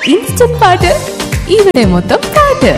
instant പാട്ട് ഇവിടെ മൊത്തം പാട്ട്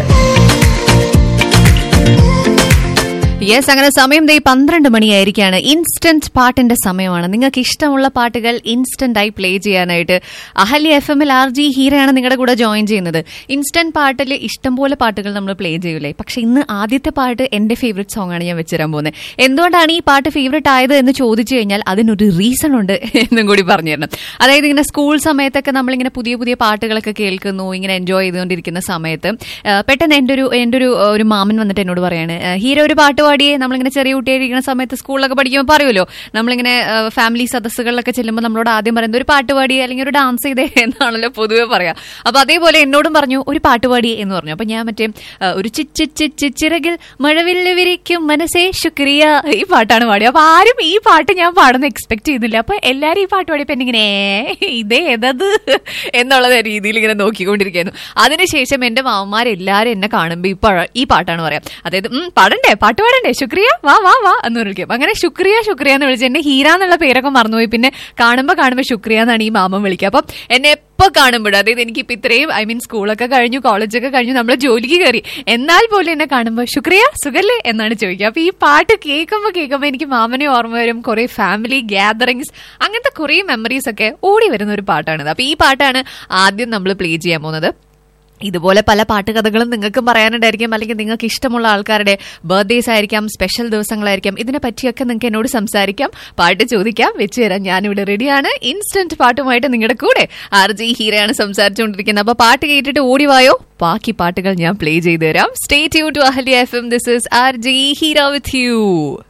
യെസ് അങ്ങനെ സമയം ദേ പന്ത്രണ്ട് മണിയായിരിക്കാണ് ഇൻസ്റ്റന്റ് പാട്ടിന്റെ സമയമാണ് നിങ്ങൾക്ക് ഇഷ്ടമുള്ള പാട്ടുകൾ ഇൻസ്റ്റന്റ് ആയി പ്ലേ ചെയ്യാനായിട്ട് അഹല്യ എഫ് എമ്മിൽ ആർ ജി ഹീരയാണ് നിങ്ങളുടെ കൂടെ ജോയിൻ ചെയ്യുന്നത് ഇൻസ്റ്റന്റ് പാട്ടിൽ ഇഷ്ടംപോലെ പാട്ടുകൾ നമ്മൾ പ്ലേ ചെയ്യൂലേ പക്ഷെ ഇന്ന് ആദ്യത്തെ പാട്ട് എന്റെ ഫേവറേറ്റ് സോങ് ആണ് ഞാൻ വെച്ചുതരാൻ പോകുന്നത് എന്തുകൊണ്ടാണ് ഈ പാട്ട് ഫേവറേറ്റ് ആയത് എന്ന് ചോദിച്ചു കഴിഞ്ഞാൽ അതിനൊരു റീസൺ ഉണ്ട് എന്നും കൂടി പറഞ്ഞു തരണം അതായത് ഇങ്ങനെ സ്കൂൾ സമയത്തൊക്കെ നമ്മളിങ്ങനെ പുതിയ പുതിയ പാട്ടുകളൊക്കെ കേൾക്കുന്നു ഇങ്ങനെ എൻജോയ് ചെയ്തുകൊണ്ടിരിക്കുന്ന സമയത്ത് ആ, പെട്ടെന്ന് എൻ്റെ ഒരു എൻ്റെ ഒരു ഒരു മാമൻ വന്നിട്ട് എന്നോട് പറയാണ് "ആ, ഹീരോ ഒരു പാട്ട് പാടിയേ നമ്മളിങ്ങനെ ചെറിയ കുട്ടിയായിരിക്കുന്ന സമയത്ത് സ്കൂളിലൊക്കെ പഠിക്കുമ്പോൾ പറയുമല്ലോ നമ്മളിങ്ങനെ ഫാമിലി സദസ്സുകളിലൊക്കെ ചെല്ലുമ്പോൾ നമ്മളോട് ആദ്യം പറയുന്നത് ഒരു പാട്ട് പാടിയേ അല്ലെങ്കിൽ ഒരു ഡാൻസ് ചെയ്തേ എന്നാണല്ലോ പൊതുവെ പറയാം അപ്പൊ അതേപോലെ എന്നോടും പറഞ്ഞു ഒരു പാട്ട് പാടിയേ എന്ന് പറഞ്ഞു അപ്പൊ ഞാൻ മറ്റേ ആ, ഒരു ചിച്ച് ചിച്ച് ചിറകിൽ മഴവില്ല് വിരിക്കും മനസ്സേ ശുക്രിയ ഈ പാട്ടാണ് പാടിയത് അപ്പൊ ആരും ഈ പാട്ട് ഞാൻ പാടുന്ന എക്സ്പെക്ട് ചെയ്യുന്നില്ല അപ്പൊ എല്ലാരും ഈ പാട്ട് പാടിയപ്പോ എന്നിങ്ങനെ "ഏ, ഇതേ ഏതത് എന്നുള്ള രീതിയിൽ ഇങ്ങനെ നോക്കിക്കൊണ്ടിരിക്കുന്നു അതിനുശേഷം എന്റെ മാമന്മാരെല്ലാരും എന്നെ കാണുമ്പോ ഈ പഴ- ഈ പാട്ടാണ് പറയാം അതായത് ഉം, പാടണ്ടേ പാട്ട് പാടണ്ടേ ശുക്രിയ വാ വാ വാ എന്ന് വിളിക്കും അങ്ങനെ ശുക്രിയ ശുക്രിയ എന്ന് വിളിച്ച് എന്നെ ഹീര എന്നുള്ള പേരൊക്കെ മറന്നുപോയി പിന്നെ കാണുമ്പോ കാണുമ്പോ ശുക്രിയ എന്നാണ് ഈ മാമൻ വിളിക്കുക അപ്പം എന്നെ എപ്പോ കാണുമ്പോഴും അതായത് എനിക്ക് ഇപ്പൊ ഇത്രയും ഐ മീൻ സ്കൂളൊക്കെ കഴിഞ്ഞു കോളേജൊക്കെ കഴിഞ്ഞു നമ്മൾ ജോലിക്ക് കയറി എന്നാൽ പോലും എന്നെ കാണുമ്പോൾ ശുക്രിയ സുഖല്ലേ എന്നാണ് ചോദിക്കുക അപ്പൊ ഈ പാട്ട് കേൾക്കുമ്പോൾ കേൾക്കുമ്പോൾ എനിക്ക് മാമനെ ഓർമ്മ വരും കുറെ ഫാമിലി ഗ്യാതറിങ്സ് അങ്ങനത്തെ കുറെ മെമ്മറീസ് ഒക്കെ ഓടി വരുന്ന ഒരു പാട്ടാണിത് അപ്പൊ ഈ പാട്ടാണ് ആദ്യം നമ്മൾ പ്ലേ ചെയ്യാൻ പോകുന്നത് ഇതുപോലെ പല പാട്ടുകഥകളും നിങ്ങൾക്കും പറയാനുണ്ടായിരിക്കും അല്ലെങ്കിൽ നിങ്ങൾക്ക് ഇഷ്ടമുള്ള ആൾക്കാരുടെ ബർത്ത്ഡേസ് ആയിരിക്കാം സ്പെഷ്യൽ ദിവസങ്ങളായിരിക്കാം ഇതിനെ പറ്റിയൊക്കെ നിങ്ങൾക്ക് എന്നോട് സംസാരിക്കാം പാട്ട് ചോദിക്കാം വെച്ച് തരാം ഞാനിവിടെ റെഡിയാണ് ഇൻസ്റ്റന്റ് പാട്ടുമായിട്ട് നിങ്ങളുടെ കൂടെ ആർ ജി ഹീരയാണ് സംസാരിച്ചുകൊണ്ടിരിക്കുന്നത് അപ്പൊ പാട്ട് കേട്ടിട്ട് ഓടിവായോ ബാക്കി പാട്ടുകൾ ഞാൻ പ്ലേ ചെയ്തു തരാം stay tune to Ahalya F M this is R J Heera with U